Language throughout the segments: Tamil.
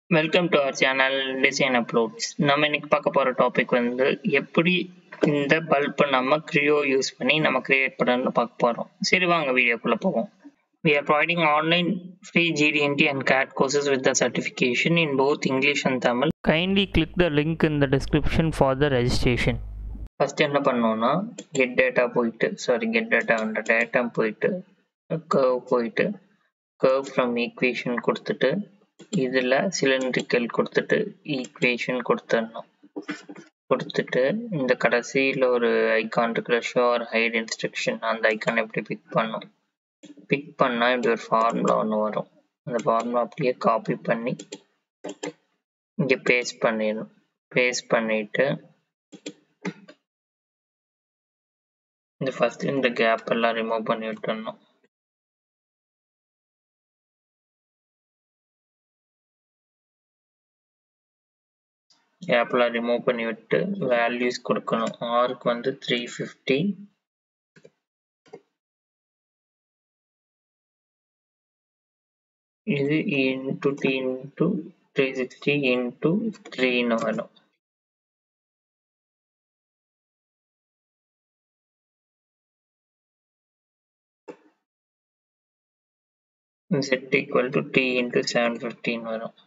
Welcome to our channel design uploads நம்ம இன்னைக்கு பார்க்க போகிற டாபிக் வந்து எப்படி இந்த பல்பை நம்ம க்ரியோ யூஸ் பண்ணி நம்ம கிரியேட் பண்ணணும்னு பார்க்க போகிறோம் சரி வாங்க வீடியோக்குள்ளே போவோம் We are providing online free GDNT and CAT courses with the certification in both English and Tamil. Kindly click the link in the description for the registration. First என்ன பண்ணோம்னா கெட் டேட்டா போயிட்டு சாரி கெட் டேட்டா வேண்ட டேட்டா போயிட்டு கர்வ் போயிட்டு கர்வ் ஃப்ரம் ஈக்குவேஷன் கொடுத்துட்டு இதில் சிலிண்ட்ரிக்கல் கொடுத்துட்டு ஈக்குவேஷன் கொடுத்துடணும் கொடுத்துட்டு இந்த கடைசியில் ஒரு ஐக்கான் இருக்கிற ஷோர் ஹைட் இன்ஸ்ட்ரக்ஷன் அந்த ஐக்கான் எப்படி பிக் பண்ணும் பிக் பண்ணால் இப்படி ஒரு ஃபார்முலா ஒன்று வரும் அந்த ஃபார்முலா அப்படியே காப்பி பண்ணி இங்கே பேஸ்ட் பண்ணிடணும் பேஸ்ட் பண்ணிவிட்டு இந்த ஃபர்ஸ்ட் இந்த கேப் எல்லாம் ரிமூவ் பண்ணி விட்டுறணும் கேப்லாம் ரிமூவ் பண்ணி விட்டு வேல்யூஸ் கொடுக்கணும் ஆருக்கு வந்து த்ரீ ஃபிஃப்டி இது into t into three sixty into த்ரீன்னு வரும் z equal to t into 715 வரும்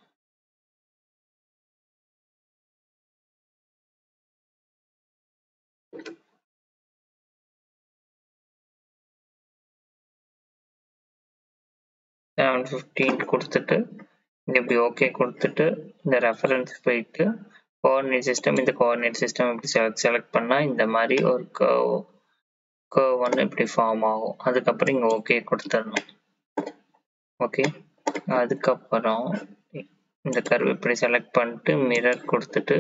செவன் ஃபிஃப்டீன் கொடுத்துட்டு இங்க இப்படி ஓகே கொடுத்துட்டு இந்த ரெஃபரன்ஸ் போயிட்டு கோஆர்டினேட் சிஸ்டம் இந்த கோஆர்டினேட் சிஸ்டம் இப்படி செலக்ட் செலக்ட் பண்ணால் இந்த மாதிரி ஒரு கர்வ் கர்வ் ஒன்று இப்படி ஃபார்ம் ஆகும் அதுக்கப்புறம் இங்கே ஓகே கொடுத்துடணும் ஓகே அதுக்கப்புறம் இந்த கர்வ் இப்படி செலக்ட் பண்ணிட்டு மிரர் கொடுத்துட்டு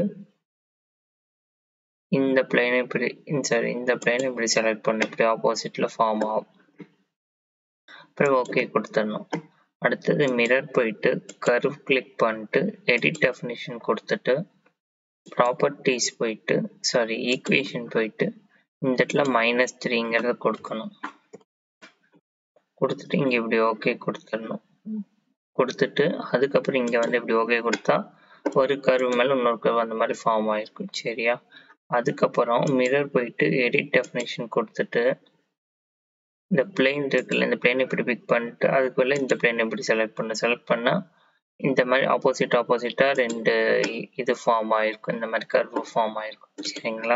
இந்த பிளேனை இப்படி சாரி இந்த பிளேனை இப்படி செலக்ட் பண்ணு இப்படி ஆப்போசிட்ல ஃபார்ம் ஆகும் அப்புறம் ஓகே கொடுத்துடணும் அடுத்தது மிரர் போயிட்டு கர்வ் கிளிக் பண்ணிட்டு எடிட் டெஃபினிஷன் கொடுத்துட்டு ப்ராப்பர்ட்டிஸ் போயிட்டு சாரி ஈக்குவேஷன் போயிட்டு இந்த இடத்துல மைனஸ் த்ரீங்கிறத கொடுக்கணும் கொடுத்துட்டு இங்கே இப்படி ஓகே கொடுத்துடணும் கொடுத்துட்டு அதுக்கப்புறம் இங்கே வந்து இப்படி ஓகே கொடுத்தா ஒரு கருவு மேலே இன்னொரு கருவு அந்த மாதிரி ஃபார்ம் ஆயிருக்கும் சரியா அதுக்கப்புறம் மிரர் போயிட்டு எடிட் டெஃபினேஷன் கொடுத்துட்டு இந்த பிளேன் இருக்குல்ல இந்த பிளேன் இப்படி பிக் பண்ணிட்டு அதுக்குள்ள இந்த பிளேன் இப்படி செலக்ட் பண்ண செலக்ட் பண்ணால் இந்த மாதிரி ஆப்போசிட் ஆப்போசிட்டாக ரெண்டு இது ஃபார்ம் ஆயிருக்கும் இந்த மாதிரி கர்வு ஃபார்ம் ஆயிருக்கும் சரிங்களா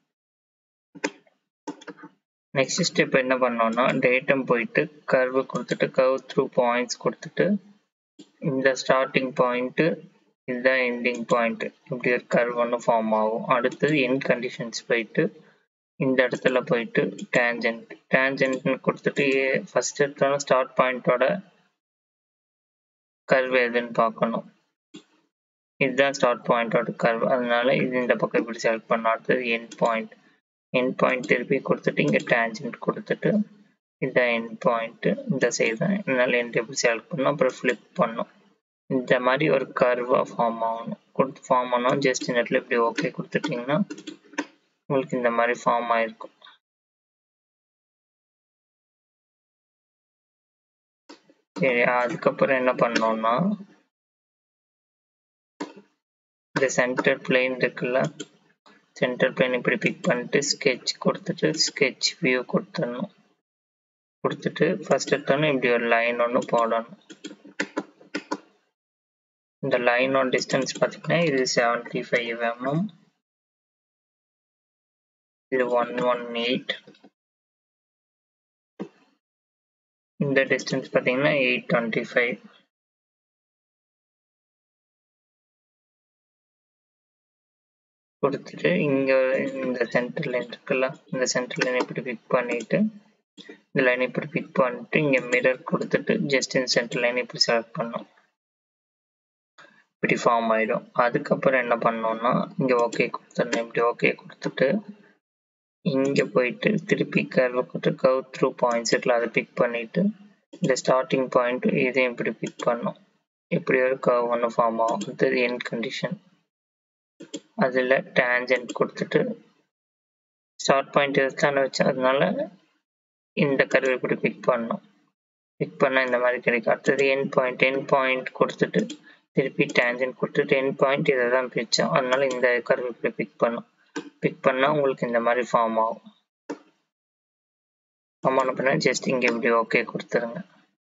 நெக்ஸ்ட் ஸ்டெப் என்ன பண்ணோம்னா டேட்டம் போயிட்டு கர்வு கொடுத்துட்டு கர்வ் த்ரூ பாயிண்ட்ஸ் கொடுத்துட்டு இந்த ஸ்டார்டிங் பாயிண்ட்டு இதுதான் எண்டிங் பாயிண்ட் இப்படி ஒரு கர்வ் ஒன்று ஃபார்ம் ஆகும் அடுத்தது என் கண்டிஷன்ஸ் போயிட்டு இந்த இடத்துல போயிட்டு டேஞ்சன்ட் டேஞ்சன்ட்னு கொடுத்துட்டு ஃபர்ஸ்ட் எடுத்தோன்னா ஸ்டார்ட் பாயிண்டோட கர்வ் எதுன்னு பார்க்கணும் இதுதான் ஸ்டார்ட் பாயிண்டோட கர்வ் அதனால இது இந்த பக்கம் இப்படி செலக்ட் பண்ணணும் அடுத்தது என் பாயிண்ட் என் பாயிண்ட் திருப்பி கொடுத்துட்டு இங்கே டேஞ்சன்ட் கொடுத்துட்டு இதுதான் என் பாயிண்ட் இந்த சைடு தான் இதனால என் எப்படி செலக்ட் பண்ணணும் அப்புறம் ஃப்ளிப் பண்ணும் இந்த மாதிரி ஒரு கர்வாக ஃபார்ம் ஆகணும் கொடுத்து ஃபார்ம் பண்ணோம் ஜஸ்ட் இந்த இடத்துல இப்படி ஓகே கொடுத்துட்டிங்கன்னா உங்களுக்கு இந்த மாதிரி ஃபார்ம் ஆயிருக்கும் சரி அதுக்கப்புறம் என்ன பண்ணோம்னா இந்த சென்டர் பிளேன் இருக்குல்ல சென்டர் பிளேன் இப்படி பிக் பண்ணிட்டு ஸ்கெட்ச் கொடுத்துட்டு ஸ்கெட்ச் வியூ கொடுத்துடணும் கொடுத்துட்டு ஃபர்ஸ்ட் எடுத்தோன்னே இப்படி ஒரு லைன் ஒன்று போடணும் இந்த லைனோட டிஸ்டன்ஸ் பார்த்தீங்கன்னா இது செவன்டி ஃபைவ் எம்எம் இது ஒன் ஒன் எயிட் இந்த டிஸ்டன்ஸ் பார்த்தீங்கன்னா எயிட் டுவெண்ட்டி ஃபைவ் கொடுத்துட்டு இங்க இந்த சென்டர் லைன் இருக்குல்ல இந்த சென்டர் லைன் இப்படி பிக் பண்ணிட்டு இந்த லைன் இப்படி பிக் பண்ணிட்டு இங்க மிரர் கொடுத்துட்டு ஜஸ்ட் இந்த சென்டர் லைன் இப்படி செலக்ட் பண்ணோம் இப்படி ஃபார்ம் ஆயிடும் அதுக்கப்புறம் என்ன பண்ணோம்னா இங்க ஓகே கொடுத்துடணும் இப்படி ஓகே கொடுத்துட்டு இங்க போயிட்டு திருப்பி கர்வ் கொடுத்து கர்வ் த்ரூ பாயிண்ட்ஸ் இருக்குல்ல அதை பிக் பண்ணிட்டு இந்த ஸ்டார்டிங் பாயிண்ட் இதையும் இப்படி பிக் பண்ணும் இப்படி ஒரு கர்வ் ஒன்று ஃபார்ம் ஆகும் அடுத்தது என் கண்டிஷன் அதில் டேஞ்சன்ட் கொடுத்துட்டு ஸ்டார்ட் பாயிண்ட் இதுதானே வச்சு அதனால இந்த கருவை இப்படி பிக் பண்ணணும் பிக் பண்ணால் இந்த மாதிரி கிடைக்கும் அடுத்தது என் பாயிண்ட் என் பாயிண்ட் கொடுத்துட்டு திருப்பி டேஞ்சன்ட் கொடுத்துட்டு என் பாயிண்ட் இதை தான் பிரித்தோம் அதனால இந்த கர்வ் இப்படி பிக் பண்ணும் பிக் பண்ணால் உங்களுக்கு இந்த மாதிரி ஃபார்ம் ஆகும் ஃபார்ம் ஆன பண்ணால் ஜஸ்ட் இங்கே இப்படி ஓகே கொடுத்துருங்க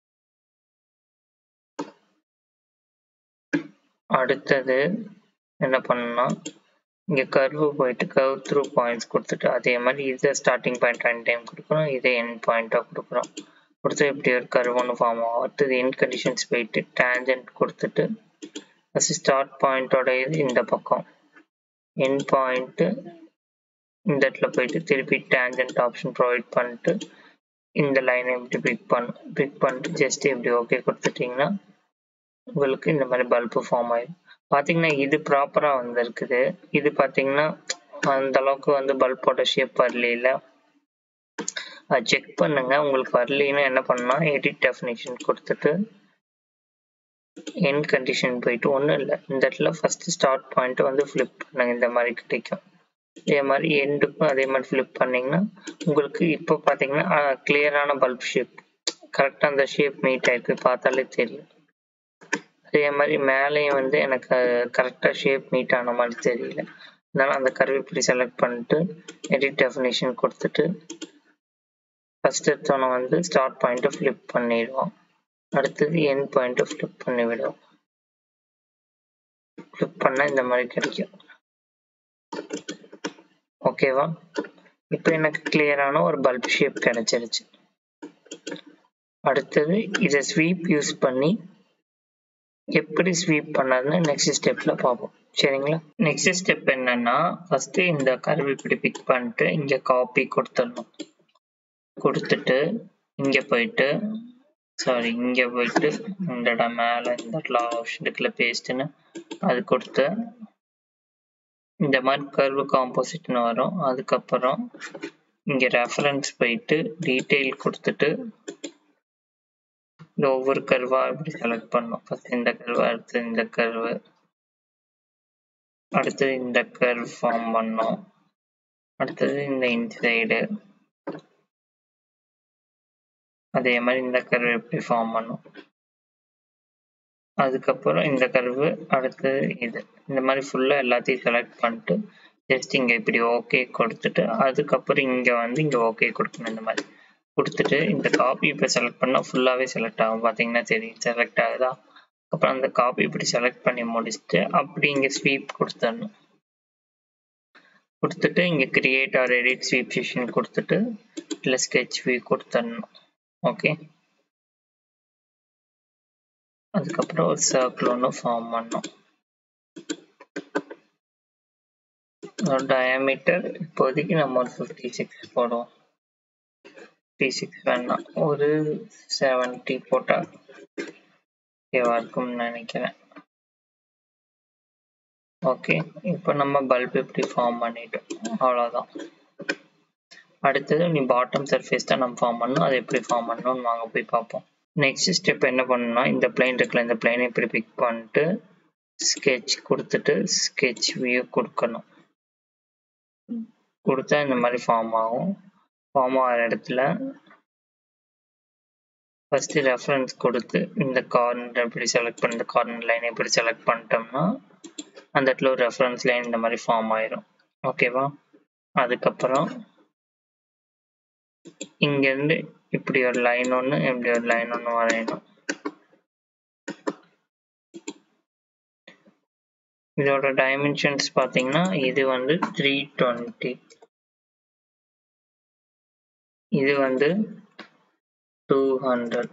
அடுத்தது என்ன பண்ணணும்னா இங்கே கர்வு போயிட்டு கர்வ் த்ரூ பாயிண்ட்ஸ் கொடுத்துட்டு அதே மாதிரி இதை ஸ்டார்டிங் பாயிண்ட் ரெண்டு டைம் கொடுக்குறோம் இதை என் பாயிண்ட்டாக கொடுக்குறோம் கொடுத்து இப்படி ஒரு கர்வ் ஒன்று ஃபார்ம் ஆகும் அடுத்தது என் கண்டிஷன்ஸ் போயிட்டு டேஞ்சன்ட் கொடுத்துட்டு ஃபஸ்ட்டு ஸ்டார்ட் பாயிண்டோட இது இந்த பக்கம் என் பாயிண்ட்டு இந்த இடத்துல போயிட்டு திருப்பி டேஞ்சன்ட் ஆப்ஷன் ப்ரொவைட் பண்ணிட்டு இந்த லைனை இப்படி பிக் பண்ண பிக் பண்ணிட்டு ஜஸ்ட் இப்படி ஓகே கொடுத்துட்டிங்கன்னா உங்களுக்கு இந்த மாதிரி பல்பு ஃபார்ம் ஆயிடும் பார்த்தீங்கன்னா இது ப்ராப்பராக வந்திருக்குது இது பார்த்தீங்கன்னா அந்த அளவுக்கு வந்து பல்போட ஷேப் வரல அது செக் பண்ணுங்க உங்களுக்கு வரலைன்னா என்ன பண்ணலாம் எடிட் டெஃபினேஷன் கொடுத்துட்டு என் கண்டிஷன் போயிட்டு ஒன்றும் இல்லை இந்த இடத்துல ஃபர்ஸ்ட் ஸ்டார்ட் பாயிண்ட் வந்து ஃப்ளிப் பண்ணுங்க இந்த மாதிரி கிடைக்கும் இதே மாதிரி எண்டுக்கும் அதே மாதிரி ஃப்ளிப் பண்ணிங்கன்னா உங்களுக்கு இப்போ பார்த்தீங்கன்னா கிளியரான பல்ப் ஷேப் கரெக்டாக அந்த ஷேப் மீட் ஆயிருக்கு பார்த்தாலே தெரியும் அதே மாதிரி மேலேயும் வந்து எனக்கு கரெக்டாக ஷேப் மீட் ஆன மாதிரி தெரியல அதனால அந்த கருவி இப்படி செலக்ட் பண்ணிட்டு எடிட் டெஃபினேஷன் கொடுத்துட்டு ஃபர்ஸ்ட் எடுத்தோன்னே வந்து ஸ்டார்ட் பாயிண்ட்டை ஃப்ளிப் பண்ணிடுவோம் அடுத்தது என் பாயிண்ட்டை ஃப்ளிப் பண்ணி விடுவோம் ஃப்ளிப் பண்ணால் இந்த மாதிரி கிடைக்கும் ஓகேவா இப்போ எனக்கு கிளியரான ஒரு பல்ப் ஷேப் கிடைச்சிருச்சு அடுத்தது இதை ஸ்வீப் யூஸ் பண்ணி எப்படி ஸ்வீப் பண்ணதுன்னு நெக்ஸ்ட் ஸ்டெப்ல பார்ப்போம் சரிங்களா நெக்ஸ்ட் ஸ்டெப் என்னன்னா ஃபர்ஸ்ட் இந்த கருவி இப்படி பிக் பண்ணிட்டு இங்க காப்பி கொடுத்துடணும் கொடுத்துட்டு இங்க போயிட்டு சாரி இங்க போயிட்டு இந்த இடம் மேல இந்த இடத்துல ஆப்ஷன் இருக்குல்ல பேஸ்ட்னு அது கொடுத்து இந்த மாதிரி கர்வு காம்போசிட்னு வரும் அதுக்கப்புறம் இங்க ரெஃபரன்ஸ் போயிட்டு டீட்டெயில் கொடுத்துட்டு இந்த ஒவ்வொரு கர்வா இப்படி செலக்ட் பண்ணும் ஃபர்ஸ்ட் இந்த கர்வு அடுத்து இந்த கர்வு அடுத்தது இந்த கர்வ் ஃபார்ம் பண்ணோம் அடுத்தது இந்த இன்சைடு அதே மாதிரி இந்த கர்வ் எப்படி ஃபார்ம் பண்ணும் அதுக்கப்புறம் இந்த கர்வு அடுத்தது இது இந்த மாதிரி ஃபுல்லாக எல்லாத்தையும் செலக்ட் பண்ணிட்டு ஜஸ்ட் இங்கே இப்படி ஓகே கொடுத்துட்டு அதுக்கப்புறம் இங்கே வந்து இங்கே ஓகே கொடுக்கணும் இந்த மாதிரி கொடுத்துட்டு இந்த காப்பி இப்போ செலக்ட் பண்ணால் ஃபுல்லாகவே செலக்ட் ஆகும் பார்த்தீங்கன்னா தெரியும் செலக்ட் ஆகுதா அப்புறம் அந்த காப்பி இப்படி செலக்ட் பண்ணி முடிச்சுட்டு அப்படி இங்கே ஸ்வீப் கொடுத்துடணும் கொடுத்துட்டு இங்கே create or edit sweep section கொடுத்துட்டு இல்லை ஸ்கெச் வியூ கொடுத்துடணும் ஓகே அதுக்கப்புறம் ஒரு சர்க்கிள் ஒன்று ஃபார்ம் பண்ணோம் ஒரு டயாமீட்டர் இப்போதைக்கு நம்ம ஒரு ஃபிஃப்டி சிக்ஸ் போடுவோம் ஃபிஃப்டி சிக்ஸ் வேணாம் ஒரு செவன்ட்டி போட்டால் ஓகேவா இருக்கும்னு நினைக்கிறேன் ஓகே இப்போ நம்ம பல்ப் இப்படி ஃபார்ம் பண்ணிட்டோம் அவ்வளோதான் அடுத்தது நீ பாட்டம் சர்ஃபேஸ் தான் நம்ம ஃபார்ம் பண்ணணும் அதை எப்படி ஃபார்ம் பண்ணணும்னு வாங்க போய் பார்ப்போம் நெக்ஸ்ட் ஸ்டெப் என்ன பண்ணணும்னா இந்த பிளைன் இருக்குல்ல இந்த பிளைனை இப்படி பிக் பண்ணிட்டு ஸ்கெட்ச் கொடுத்துட்டு ஸ்கெட்ச் வியூ கொடுக்கணும் கொடுத்தா இந்த மாதிரி ஃபார்ம் ஆகும் ஃபார்ம் ஆகிற இடத்துல ஃபர்ஸ்ட் ரெஃபரன்ஸ் கொடுத்து இந்த கார்னர் எப்படி செலக்ட் பண்ண கார்னர் லைன் எப்படி செலக்ட் பண்ணிட்டோம்னா அந்த இடத்துல ஒரு ரெஃபரன்ஸ் லைன் இந்த மாதிரி ஃபார்ம் ஆயிரும் ஓகேவா அதுக்கப்புறம் இங்கேருந்து இப்படி ஒரு லைன் ஒன்று இப்படி ஒரு லைன் ஒன்று வரையணும் இதோட டைமென்ஷன்ஸ் பார்த்தீங்கன்னா இது வந்து த்ரீ டுவெண்ட்டி இது வந்து டூ ஹண்ட்ரட்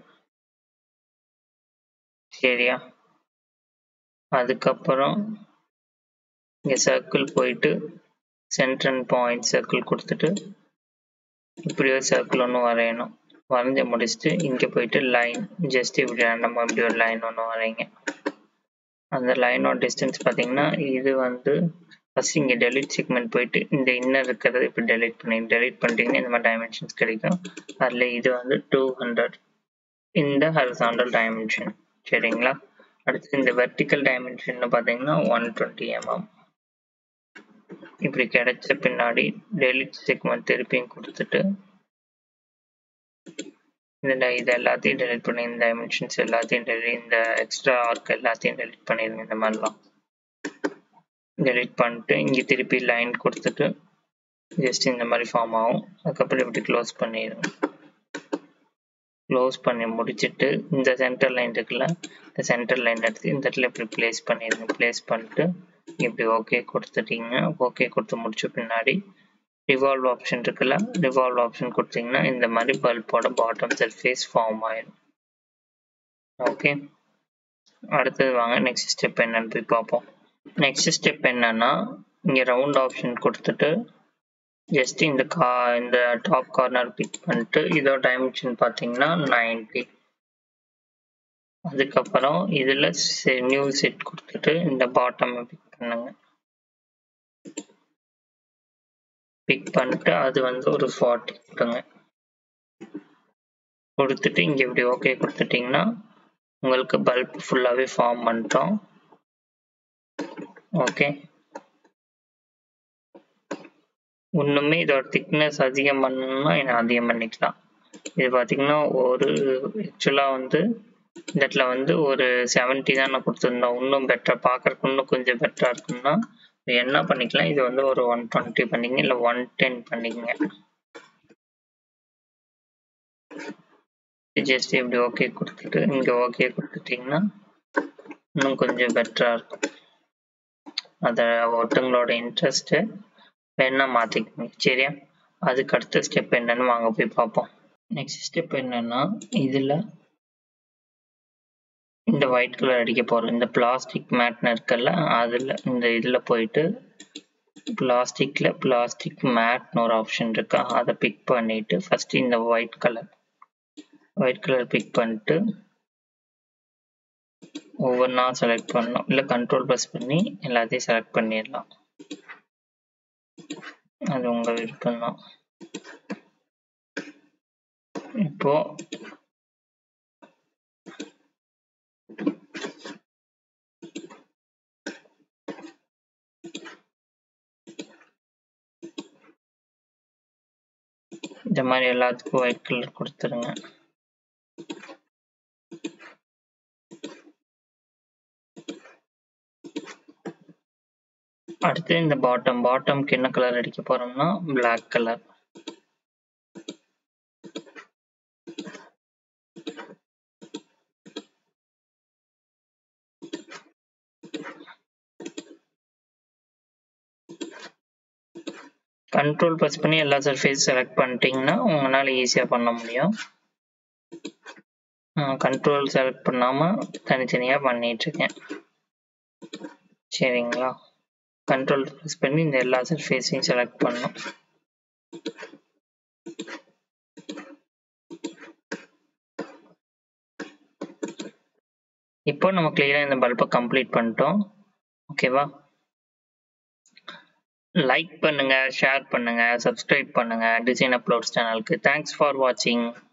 சரியா அதுக்கப்புறம் இங்கே சர்க்கிள் போயிட்டு சென்ட்ரல் பாயிண்ட் சர்க்கிள் கொடுத்துட்டு இப்படி ஒரு சர்க்கிள் ஒன்று வரையணும் வரைஞ்சி முடிச்சுட்டு இங்கே போயிட்டு லைன் ஜஸ்ட் இப்படி நம்ம இப்படி ஒரு லைன் ஒன்று வரைங்க அந்த லைனோட டிஸ்டன்ஸ் பார்த்தீங்கன்னா இது வந்து ஃபர்ஸ்ட் இங்கே டெலிட் செக்மெண்ட் போயிட்டு இந்த இன்னர் இருக்கிறது இப்படி டெலிட் பண்ணி டெலிட் பண்ணிட்டீங்கன்னா இந்த மாதிரி டைமென்ஷன்ஸ் கிடைக்கும் அதில் இது வந்து டூ ஹண்ட்ரட் இந்த ஹரிசாண்டல் டைமென்ஷன் சரிங்களா அடுத்து இந்த வெர்டிக்கல் டைமென்ஷன் பார்த்தீங்கன்னா ஒன் டுவெண்ட்டி எம்எம் இப்படி கிடைச்ச பின்னாடி டெலிட் செக்மெண்ட் திருப்பியும் கொடுத்துட்டு இதில் இது எல்லாத்தையும் டெலிட் பண்ணி இந்த டைமென்ஷன்ஸ் எல்லாத்தையும் டெலிட் இந்த எக்ஸ்ட்ரா ஆர்க் எல்லாத்தையும் டெலிட் பண்ணிடுங்க இந்த மாதிரிலாம் டெலிட் பண்ணிட்டு இங்கே திருப்பி லைன் கொடுத்துட்டு ஜஸ்ட் இந்த மாதிரி ஃபார்ம் ஆகும் அதுக்கப்புறம் இப்படி க்ளோஸ் பண்ணிடுங்க க்ளோஸ் பண்ணி முடிச்சுட்டு இந்த சென்டர் லைன் இருக்குல்ல இந்த சென்டர் லைன் எடுத்து இந்த இடத்துல இப்படி ப்ளேஸ் பண்ணிடுங்க ப்ளேஸ் பண்ணிட்டு இப்படி ஓகே கொடுத்துட்டீங்க ஓகே கொடுத்து முடிச்ச பின்னாடி ரிவால்வ் ஆப்ஷன் இருக்குல்ல ரிவால்வ் ஆப்ஷன் கொடுத்தீங்கன்னா இந்த மாதிரி பல்போட பாட்டம் சர்ஃபேஸ் ஃபார்ம் ஆயிடும் ஓகே அடுத்தது வாங்க நெக்ஸ்ட் ஸ்டெப் என்னன்னு போய் பார்ப்போம் நெக்ஸ்ட் ஸ்டெப் என்னன்னா இங்கே ரவுண்ட் ஆப்ஷன் கொடுத்துட்டு ஜஸ்ட் இந்த கா இந்த டாப் கார்னர் பிக் பண்ணிட்டு இதோட டைமென்ஷன் பார்த்தீங்கன்னா நைன்டி அதுக்கப்புறம் இதில் நியூ செட் கொடுத்துட்டு இந்த பாட்டம் பிக் பண்ணுங்க பிக் பண்ணிட்டு அது வந்து ஒரு ஃபார்ட்டி கொடுங்க கொடுத்துட்டு இங்கே இப்படி ஓகே கொடுத்துட்டிங்கன்னா உங்களுக்கு பல்ப் ஃபுல்லாகவே ஃபார்ம் பண்ணிட்டோம் ஓகே இன்னுமே இதோட திக்னஸ் அதிகம் பண்ணணும்னா என்ன அதிகம் பண்ணிக்கலாம் இது பார்த்தீங்கன்னா ஒரு ஆக்சுவலாக வந்து இந்த இடத்துல வந்து ஒரு செவன்ட்டி தான் நான் கொடுத்துருந்தோம் இன்னும் பெட்டராக பார்க்கறதுக்கு இன்னும் கொஞ்சம் பெட்டராக இருக்குன்னா என்ன பண்ணிக்கலாம் இது வந்து ஒரு ஒன் டுவெண்ட்டி பண்ணிங்க இல்லை ஒன் டென் பண்ணிக்கங்க ஜஸ்ட் இப்படி ஓகே கொடுத்துட்டு இங்கே ஓகே கொடுத்துட்டிங்கன்னா இன்னும் கொஞ்சம் பெட்டராக இருக்கும் அதை ஒருத்தங்களோட இன்ட்ரெஸ்ட்டு வேணா மாற்றிக்கோங்க சரியா அதுக்கு அடுத்த ஸ்டெப் என்னன்னு வாங்க போய் பார்ப்போம் நெக்ஸ்ட் ஸ்டெப் என்னன்னா இதில் இந்த ஒயிட் கலர் அடிக்க போகிறோம் இந்த பிளாஸ்டிக் மேட்னு இருக்குல்ல அதில் இந்த இதில் போயிட்டு பிளாஸ்டிக்கில் பிளாஸ்டிக் மேட்னு ஒரு ஆப்ஷன் இருக்கா அதை பிக் பண்ணிவிட்டு ஃபஸ்ட்டு இந்த white colour white colour pick பண்ணிட்டு ஒவ்வொன்றா செலக்ட் பண்ணணும் இல்லை கண்ட்ரோல் ப்ரெஸ் பண்ணி எல்லாத்தையும் செலக்ட் பண்ணிடலாம் அது உங்க விருப்பம் தான் இப்போ இந்த மாதிரி எல்லாத்துக்கும் ஒயிட் கலர் கொடுத்துருங்க அடுத்து இந்த பாட்டம் பாட்டம்க்கு என்ன கலர் அடிக்க போறோம்னா பிளாக் கலர் கண்ட்ரோல் ப்ரெஸ் பண்ணி எல்லா சர்ஃபேஸ் செலக்ட் பண்ணிட்டீங்கன்னா உங்களால் ஈஸியாக பண்ண முடியும் கண்ட்ரோல் செலக்ட் பண்ணாமல் தனித்தனியாக பண்ணிகிட்ருக்கேன் சரிங்களா கண்ட்ரோல் ப்ரெஸ் பண்ணி இந்த எல்லா சர்ஃபேஸையும் செலக்ட் பண்ணணும் இப்போ நம்ம கிளியராக இந்த பல்பை கம்ப்ளீட் பண்ணிட்டோம் ஓகேவா லைக் பண்ணுங்க ஷேர் பண்ணுங்க சப்ஸ்கிரைப் பண்ணுங்க டிசைன் அப்லோட்ஸ் சேனலுக்கு தேங்க்ஸ் ஃபார் வாட்சிங்